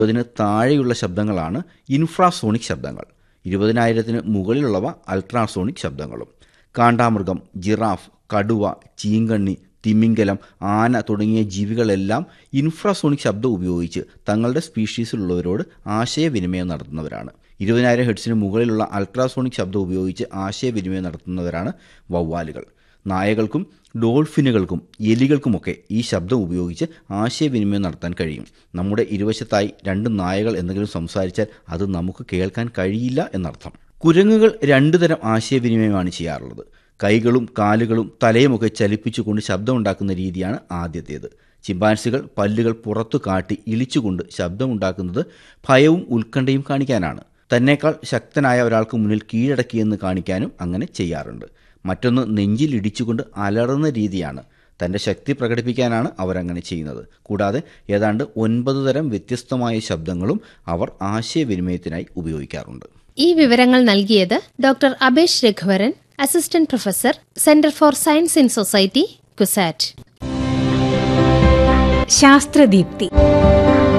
ഇരുപതിന് താഴെയുള്ള ശബ്ദങ്ങളാണ് ഇൻഫ്രാസോണിക് ശബ്ദങ്ങൾ ഇരുപതിനായിരത്തിന് മുകളിലുള്ളവ അൾട്രാസോണിക് ശബ്ദങ്ങളും കാണ്ടാമൃഗം ജിറാഫ് കടുവ ചീങ്കണ്ണി തിമിംഗലം ആന തുടങ്ങിയ ജീവികളെല്ലാം ഇൻഫ്രാസോണിക് ശബ്ദം ഉപയോഗിച്ച് തങ്ങളുടെ സ്പീഷീസിലുള്ളവരോട് ആശയവിനിമയം നടത്തുന്നവരാണ് ഇരുപതിനായിരം ഹെഡ്സിന് മുകളിലുള്ള അൾട്രാസോണിക് ശബ്ദം ഉപയോഗിച്ച് ആശയവിനിമയം നടത്തുന്നവരാണ് വവ്വാലുകൾ നായകൾക്കും ഡോൾഫിനുകൾക്കും എലികൾക്കുമൊക്കെ ഈ ശബ്ദം ഉപയോഗിച്ച് ആശയവിനിമയം നടത്താൻ കഴിയും നമ്മുടെ ഇരുവശത്തായി രണ്ട് നായകൾ എന്തെങ്കിലും സംസാരിച്ചാൽ അത് നമുക്ക് കേൾക്കാൻ കഴിയില്ല എന്നർത്ഥം കുരങ്ങുകൾ രണ്ടു തരം ആശയവിനിമയമാണ് ചെയ്യാറുള്ളത് കൈകളും കാലുകളും തലയുമൊക്കെ ചലിപ്പിച്ചുകൊണ്ട് ശബ്ദമുണ്ടാക്കുന്ന രീതിയാണ് ആദ്യത്തേത് ചിമ്പാൻസികൾ പല്ലുകൾ പുറത്തു കാട്ടി ഇളിച്ചുകൊണ്ട് ശബ്ദമുണ്ടാക്കുന്നത് ഭയവും ഉത്കണ്ഠയും കാണിക്കാനാണ് തന്നേക്കാൾ ശക്തനായ ഒരാൾക്ക് മുന്നിൽ കീഴടക്കിയെന്ന് കാണിക്കാനും അങ്ങനെ ചെയ്യാറുണ്ട് മറ്റൊന്ന് നെഞ്ചിൽ ഇടിച്ചുകൊണ്ട് അലറുന്ന രീതിയാണ് തൻ്റെ ശക്തി പ്രകടിപ്പിക്കാനാണ് അവരങ്ങനെ ചെയ്യുന്നത് കൂടാതെ ഏതാണ്ട് ഒൻപത് തരം വ്യത്യസ്തമായ ശബ്ദങ്ങളും അവർ ആശയവിനിമയത്തിനായി ഉപയോഗിക്കാറുണ്ട് ഈ വിവരങ്ങൾ നൽകിയത് doctor Abhesh Raghuvaran assistant professor centre for science in society CUSAT ശാസ്ത്രദീപ്തി